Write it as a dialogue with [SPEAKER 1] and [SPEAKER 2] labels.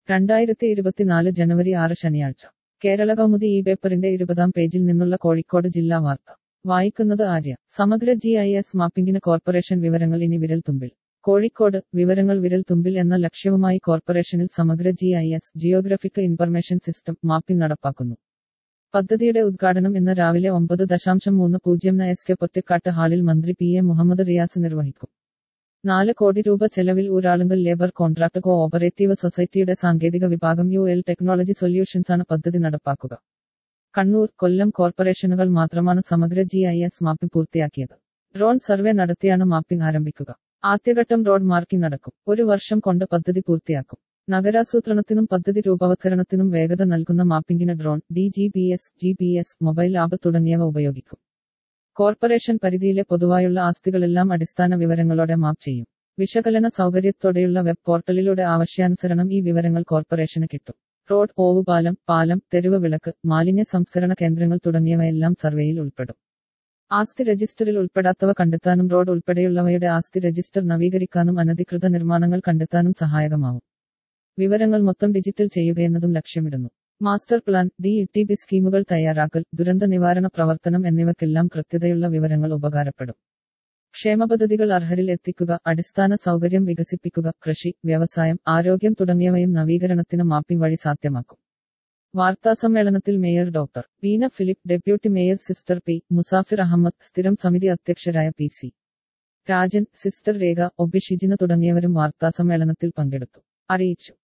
[SPEAKER 1] രണ്ടായിരത്തി ഇരുപത്തിനാല് ജനുവരി ആറ് ശനിയാഴ്ച കേരള കൗമുദി ഈ പേപ്പറിന്റെ ഇരുപതാം പേജിൽ നിന്നുള്ള കോഴിക്കോട് ജില്ലാ വാർത്ത വായിക്കുന്നത് ആര്യ സമഗ്ര ജി ഐ എസ് മാപ്പിംഗിന് കോർപ്പറേഷൻ വിവരങ്ങൾ ഇനി വിരൽ തുമ്പിൽ കോഴിക്കോട് വിവരങ്ങൾ വിരൽ തുമ്പിൽ എന്ന ലക്ഷ്യവുമായി കോർപ്പറേഷനിൽ സമഗ്ര G I S geographic information system mapping നടപ്പാക്കുന്നു പദ്ധതിയുടെ ഉദ്ഘാടനം ഇന്ന് രാവിലെ ഒമ്പത് ദശാംശം മൂന്ന് പൂജ്യം എസ് കെ പൊറ്റക്കാട്ട് ഹാളിൽ മന്ത്രി പി എ മുഹമ്മദ് റിയാസ് നിർവഹിക്കും നാല് കോടി രൂപ ചെലവിൽ Uralungal labour contract co operative സൊസൈറ്റിയുടെ സാങ്കേതിക വിഭാഗം യു എൽ ടെക്നോളജി സൊല്യൂഷൻസാണ് പദ്ധതി നടപ്പാക്കുക കണ്ണൂർ കൊല്ലം കോർപ്പറേഷനുകൾ മാത്രമാണ് സമഗ്ര ജി ഐ എസ് മാപ്പിംഗ് പൂർത്തിയാക്കിയത് ഡ്രോൺ സർവേ നടത്തിയാണ് മാപ്പിംഗ് ആരംഭിക്കുക ആദ്യഘട്ടം റോഡ് മാർക്കിംഗ് നടക്കും ഒരു വർഷം കൊണ്ട് പദ്ധതി പൂർത്തിയാക്കും നഗരാസൂത്രണത്തിനും പദ്ധതി രൂപവത്കരണത്തിനും വേഗത നൽകുന്ന മാപ്പിംഗിന് drone D G P S G P S mobile app തുടങ്ങിയവ ഉപയോഗിക്കും കോർപ്പറേഷൻ പരിധിയിലെ പൊതുവായുള്ള ആസ്തികളെല്ലാം അടിസ്ഥാന വിവരങ്ങളോടെ മാപ്പ് ചെയ്യും വിശകലന സൗകര്യത്തോടെയുള്ള വെബ് പോർട്ടലിലൂടെ ആവശ്യാനുസരണം ഈ വിവരങ്ങൾ കോർപ്പറേഷന് കിട്ടും റോഡ് ഓവുപാലം പാലം തെരുവ് വിളക്ക് മാലിന്യ സംസ്കരണ കേന്ദ്രങ്ങൾ തുടങ്ങിയവയെല്ലാം സർവേയിൽ ഉൾപ്പെടും ആസ്തി രജിസ്റ്ററിൽ ഉൾപ്പെടാത്തവ കണ്ടെത്താനും റോഡ് ഉൾപ്പെടെയുള്ളവയുടെ ആസ്തി രജിസ്റ്റർ നവീകരിക്കാനും അനധികൃത നിർമ്മാണങ്ങൾ കണ്ടെത്താനും സഹായകമാവും വിവരങ്ങൾ മൊത്തം ഡിജിറ്റൽ ചെയ്യുകയെന്നതും ലക്ഷ്യമിടുന്നു master plan D T P സ്കീമുകൾ തയ്യാറാക്കൽ ദുരന്ത നിവാരണ പ്രവർത്തനം എന്നിവയ്ക്കെല്ലാം കൃത്യതയുള്ള വിവരങ്ങൾ ഉപകാരപ്പെടും ക്ഷേമ പദ്ധതികൾ അർഹരിൽ എത്തിക്കുക അടിസ്ഥാന സൗകര്യം വികസിപ്പിക്കുക കൃഷി വ്യവസായം ആരോഗ്യം തുടങ്ങിയവയും നവീകരണത്തിന് മാപ്പിംഗ് വഴി സാധ്യമാക്കും വാർത്താസമ്മേളനത്തിൽ mayor doctor Veena Philip deputy mayor sister P Musafir Ahammed സ്ഥിരം സമിതി അധ്യക്ഷരായ P C Rajan sister Rekha OB Shijina തുടങ്ങിയവരും വാർത്താസമ്മേളനത്തിൽ പങ്കെടുത്തു അറിയിച്ചു